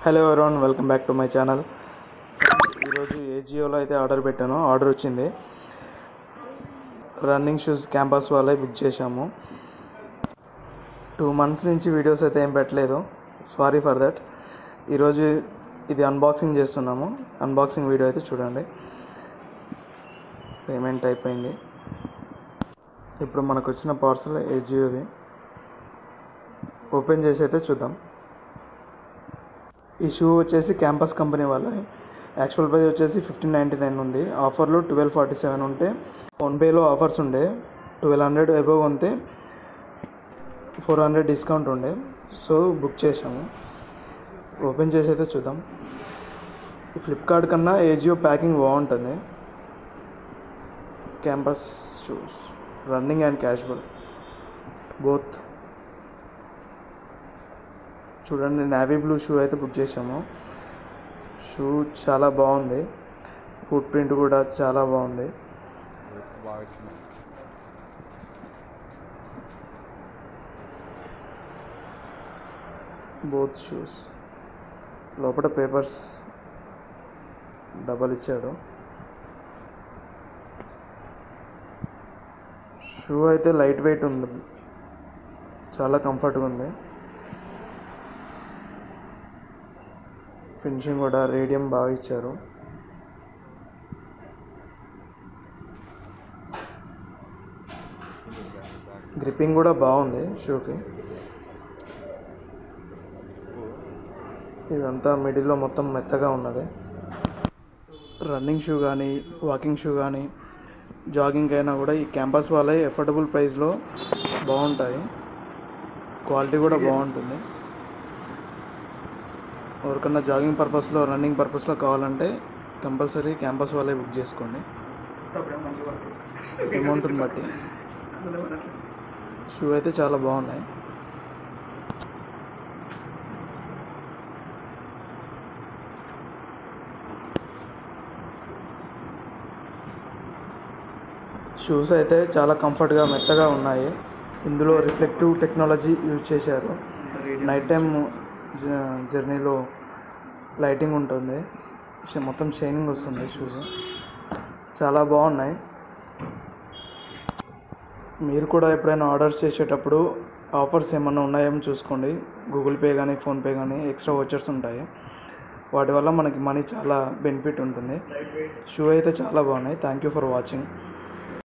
hello everyone welcome back to my channel ఈరోజు ఏజియోలో అయితే ఆర్డర్ పెట్టాను ఆర్డర్ వచ్చింది రన్నింగ్ షూస్ క్యాంపస్ వాళ్ళే బుక్ చేశాము టూ మంత్స్ నుంచి వీడియోస్ అయితే ఏం పెట్టలేదు సారీ ఫర్ దట్ ఈరోజు ఇది అన్బాక్సింగ్ చేస్తున్నాము అన్బాక్సింగ్ వీడియో అయితే చూడండి పేమెంట్ అయిపోయింది ఇప్పుడు మనకు వచ్చిన పార్సల్ ఏజియోది ఓపెన్ చేసి అయితే చూద్దాం ఈ షూ వచ్చేసి క్యాంపస్ కంపెనీ వాళ్ళది యాక్చువల్ ప్రైస్ వచ్చేసి ఫిఫ్టీన్ నైంటీ నైన్ ఉంది ఆఫర్లో ట్వెల్వ్ ఫార్టీ సెవెన్ ఉంటే ఫోన్పేలో ఆఫర్స్ ఉండే ట్వెల్వ్ హండ్రెడ్ అబోవ్ ఉంటే ఫోర్ హండ్రెడ్ డిస్కౌంట్ ఉండే సో బుక్ చేసాము ఓపెన్ చేసి అయితే చూద్దాం ఫ్లిప్కార్ట్ కన్నా ఏజియో ప్యాకింగ్ బాగుంటుంది Campus shoes running and casual both చూడండి నావీ బ్లూ షూ అయితే బుక్ చేసాము షూ చాలా బాగుంది ఫుట్ ప్రింట్ కూడా చాలా బాగుంది బాగా వచ్చింది బోత్ షూస్ లోపల పేపర్స్ డబల్ ఇచ్చాడు షూ అయితే లైట్ వెయిట్ ఉంది చాలా కంఫర్ట్గా ఉంది ఫినిషింగ్ కూడా రేడియం బాగా ఇచ్చారు గ్రిప్పింగ్ కూడా బాగుంది షూకి ఇదంతా మిడిల్లో మొత్తం మెత్తగా ఉన్నది రన్నింగ్ షూ కానీ వాకింగ్ షూ కానీ జాగింగ్ అయినా కూడా ఈ క్యాంపస్ వాళ్ళే ఎఫోర్డబుల్ ప్రైస్లో బాగుంటాయి క్వాలిటీ కూడా బాగుంటుంది ఎవరికన్నా జాగింగ్ పర్పస్లో రన్నింగ్ పర్పస్లో కావాలంటే కంపల్సరీ క్యాంపస్ వాళ్ళే బుక్ చేసుకోండి అమౌంట్ని బట్టి షూ అయితే చాలా బాగున్నాయి షూస్ అయితే చాలా కంఫర్ట్గా మెత్తగా ఉన్నాయి ఇందులో రిఫ్లెక్టివ్ టెక్నాలజీ యూజ్ చేశారు నైట్ టైం జర్నీలో లైటింగ్ ఉంటుంది ష- మొత్తం షైనింగ్ వస్తుంది షూస్ చాలా బాగున్నాయి మీరు కూడా ఎప్పుడైనా ఆర్డర్ చేసేటప్పుడు ఆఫర్స్ ఏమన్నా ఉన్నాయేమో చూసుకోండి గూగుల్ పే కానీ ఫోన్పే కానీ ఎక్స్ట్రా వచ్చర్స్ ఉంటాయి వాటి వల్ల మనకి మనీ చాలా బెనిఫిట్ ఉంటుంది షూ అయితే చాలా బాగున్నాయి థ్యాంక్ యూ ఫర్ వాచింగ్